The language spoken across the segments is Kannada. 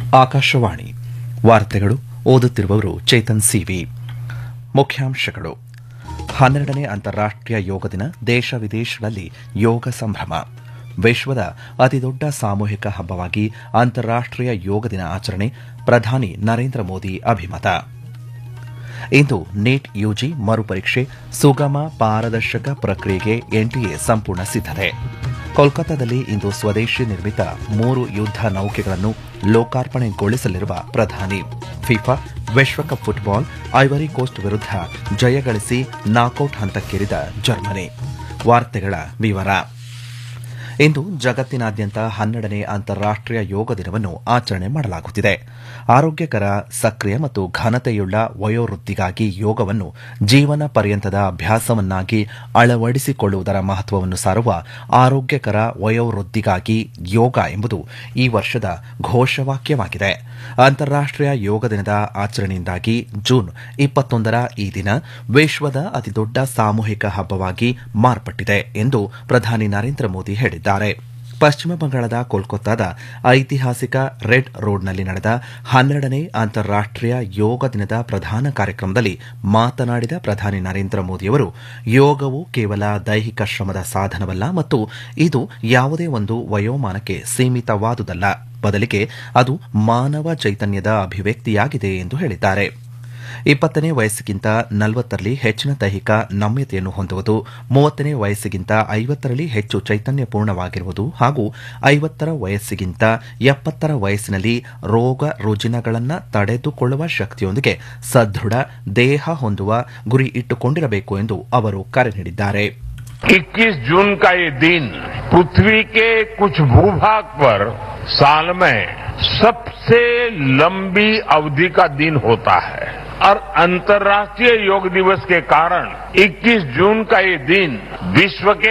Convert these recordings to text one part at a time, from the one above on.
ಆಕಾಶವಾಣಿ ವಾರ್ತೆಗಳು ಓದುತ್ತಿರುವವರು ಚೇತನ್ ಸಿವಿ ಮುಖ್ಯಾಂಶಗಳು ಹನ್ನೆರಡನೇ ಅಂತಾರಾಷ್ಟೀಯ ಯೋಗ ದಿನ ದೇಶ ವಿದೇಶಗಳಲ್ಲಿ ಯೋಗ ಸಂಭ್ರಮ ವಿಶ್ವದ ಅತಿದೊಡ್ಡ ಸಾಮೂಹಿಕ ಹಬ್ಬವಾಗಿ ಅಂತಾರಾಷ್ಟೀಯ ಯೋಗ ದಿನ ಆಚರಣೆ ಪ್ರಧಾನಿ ನರೇಂದ್ರ ಮೋದಿ ಅಭಿಮತ ಇಂದು ನೀಟ್ ಯುಜಿ ಮರುಪರೀಕ್ಷೆ ಸುಗಮ ಪಾರದರ್ಶಕ ಪ್ರಕ್ರಿಯೆಗೆ ಎನ್ಟಿಎ ಸಂಪೂರ್ಣ ಸಿದ್ದತೆ ಕೋಲ್ಕತ್ತಾದಲ್ಲಿ ಇಂದು ಸ್ವದೇಶಿ ನಿರ್ಮಿತ ಮೂರು ಯುದ್ದ ನೌಕೆಗಳನ್ನು ಲೋಕಾರ್ಪಣೆಗೊಳಿಸಲಿರುವ ಪ್ರಧಾನಿ ಫಿಫಾ ವಿಶ್ವಕಪ್ ಫುಟ್ಬಾಲ್ ಐವರಿ ಕೋಸ್ಟ್ ವಿರುದ್ಧ ಜಯಗಳಿಸಿ ನಾಕೌಟ್ ಹಂತಕ್ಕೇರಿದ ಜರ್ಮನಿ ವಾರ್ತೆಗಳ ವಿವರ ಇಂದು ಜಗತ್ತಿನಾದ್ಯಂತ ಹನ್ನೆರಡನೇ ಅಂತಾರಾಷ್ಟೀಯ ಯೋಗ ದಿನವನ್ನು ಆಚರಣೆ ಮಾಡಲಾಗುತ್ತಿದೆ ಆರೋಗ್ಯಕರ ಸಕ್ರಿಯ ಮತ್ತು ಘನತೆಯುಳ್ಳ ವಯೋವೃದ್ಧಿಗಾಗಿ ಯೋಗವನ್ನು ಜೀವನ ಪರ್ಯಂತದ ಅಭ್ಯಾಸವನ್ನಾಗಿ ಅಳವಡಿಸಿಕೊಳ್ಳುವುದರ ಮಹತ್ವವನ್ನು ಸಾರುವ ಆರೋಗ್ಯಕರ ವಯೋವೃದ್ಧಿಗಾಗಿ ಯೋಗ ಎಂಬುದು ಈ ವರ್ಷದ ಘೋಷವಾಕ್ಯವಾಗಿದೆ ಅಂತಾರಾಷ್ಟೀಯ ಯೋಗ ದಿನದ ಆಚರಣೆಯಿಂದಾಗಿ ಜೂನ್ ಇಪ್ಪತ್ತೊಂದರ ಈ ದಿನ ವಿಶ್ವದ ಅತಿದೊಡ್ಡ ಸಾಮೂಹಿಕ ಹಬ್ಬವಾಗಿ ಮಾರ್ಪಟ್ಟಿದೆ ಎಂದು ಪ್ರಧಾನಿ ನರೇಂದ್ರ ಮೋದಿ ಹೇಳಿದ್ದಾರೆ ಪಶ್ಚಿಮ ಬಂಗಾಳದ ಕೋಲ್ಕತ್ತಾದ ಐತಿಹಾಸಿಕ ರೆಡ್ ರೋಡ್ನಲ್ಲಿ ನಡೆದ ಹನ್ನೆರಡನೇ ಅಂತಾರಾಷ್ಟೀಯ ಯೋಗ ದಿನದ ಪ್ರಧಾನ ಕಾರ್ಯಕ್ರಮದಲ್ಲಿ ಮಾತನಾಡಿದ ಪ್ರಧಾನಿ ನರೇಂದ್ರ ಮೋದಿಯವರು ಯೋಗವು ಕೇವಲ ದೈಹಿಕ ಶ್ರಮದ ಸಾಧನವಲ್ಲ ಮತ್ತು ಇದು ಯಾವುದೇ ಒಂದು ವಯೋಮಾನಕ್ಕೆ ಸೀಮಿತವಾದುದಲ್ಲ ಬದಲಿಗೆ ಅದು ಮಾನವ ಚೈತನ್ಯದ ಅಭಿವ್ಯಕ್ತಿಯಾಗಿದೆ ಎಂದು ಹೇಳಿದ್ದಾರೆ ಇಪ್ಪತ್ತನೇ ವಯಸ್ಸಿಗಿಂತ ನಲವತ್ತರಲ್ಲಿ ಹೆಚ್ಚಿನ ದೈಹಿಕ ನಮ್ಯತೆಯನ್ನು ಹೊಂದುವುದು ಮೂವತ್ತನೇ ವಯಸ್ಸಿಗಿಂತ ಐವತ್ತರಲ್ಲಿ ಹೆಚ್ಚು ಚೈತನ್ಯಪೂರ್ಣವಾಗಿರುವುದು ಹಾಗೂ ಐವತ್ತರ ವಯಸ್ಸಿಗಿಂತ ಎಪ್ಪತ್ತರ ವಯಸ್ಸಿನಲ್ಲಿ ರೋಗ ರುಜಿನಗಳನ್ನು ತಡೆದುಕೊಳ್ಳುವ ಶಕ್ತಿಯೊಂದಿಗೆ ಸದೃಢ ದೇಹ ಹೊಂದುವ ಗುರಿ ಇಟ್ಟುಕೊಂಡಿರಬೇಕು ಎಂದು ಅವರು ಕರೆ ನೀಡಿದ್ದಾರೆ 21 जून का ये दिन पृथ्वी के कुछ भूभाग पर साल में सबसे लंबी अवधि का दिन होता है और अंतर्राष्ट्रीय योग दिवस के कारण 21 जून का ये दिन विश्व के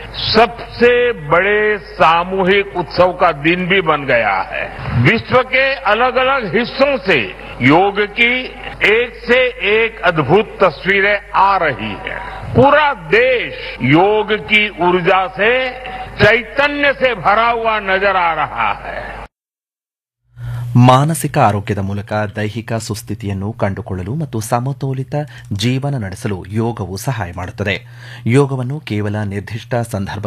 सबसे बड़े सामूहिक उत्सव का दिन भी बन गया है विश्व के अलग अलग हिस्सों से योग की एक से एक अद्भुत तस्वीरें आ रही है पूरा देश योग की ऊर्जा से चैतन्य से भरा हुआ नजर आ रहा है ಮಾನಸಿಕ ಆರೋಗ್ಯದ ಮೂಲಕ ದೈಹಿಕ ಸುಸ್ಥಿತಿಯನ್ನು ಕಂಡುಕೊಳ್ಳಲು ಮತ್ತು ಸಮತೋಲಿತ ಜೀವನ ನಡೆಸಲು ಯೋಗವು ಸಹಾಯ ಮಾಡುತ್ತದೆ ಯೋಗವನ್ನು ಕೇವಲ ನಿರ್ದಿಷ್ಟ ಸಂದರ್ಭ